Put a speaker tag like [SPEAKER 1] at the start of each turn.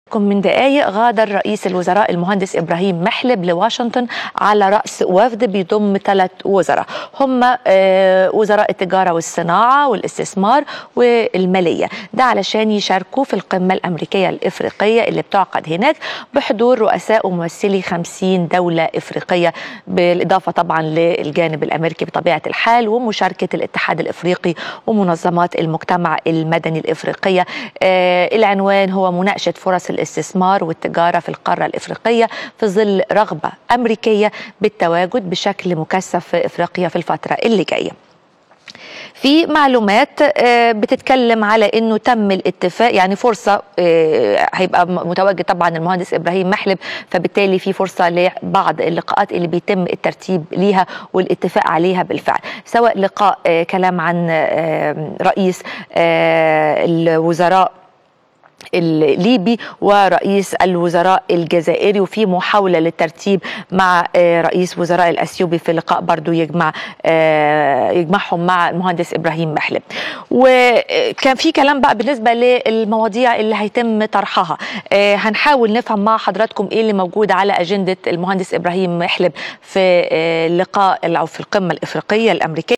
[SPEAKER 1] من دقائق غادر رئيس الوزراء المهندس ابراهيم محلب لواشنطن على راس وفد بيضم ثلاث وزراء هم وزراء التجاره والصناعه والاستثمار والماليه ده علشان يشاركوا في القمه الامريكيه الافريقيه اللي بتعقد هناك بحضور رؤساء وممثلي 50 دوله افريقيه بالاضافه طبعا للجانب الامريكي بطبيعه الحال ومشاركه الاتحاد الافريقي ومنظمات المجتمع المدني الافريقيه العنوان هو مناقشه فرص الاستثمار والتجارة في القارة الإفريقية في ظل رغبة أمريكية بالتواجد بشكل مكثف في إفريقيا في الفترة اللي جاية في معلومات بتتكلم على انه تم الاتفاق يعني فرصه هيبقى متواجد طبعا المهندس ابراهيم محلب فبالتالي في فرصه لبعض اللقاءات اللي بيتم الترتيب ليها والاتفاق عليها بالفعل سواء لقاء كلام عن رئيس الوزراء الليبي ورئيس الوزراء الجزائري وفي محاولة للترتيب مع رئيس وزراء الأثيوبي في لقاء برضو يجمع يجمعهم مع المهندس إبراهيم محلب وكان في كلام بقى بالنسبة للمواضيع اللي هيتم طرحها هنحاول نفهم مع حضراتكم إيه اللي موجود على أجندة المهندس إبراهيم محلب في اللقاء أو في القمة الإفريقية الأمريكية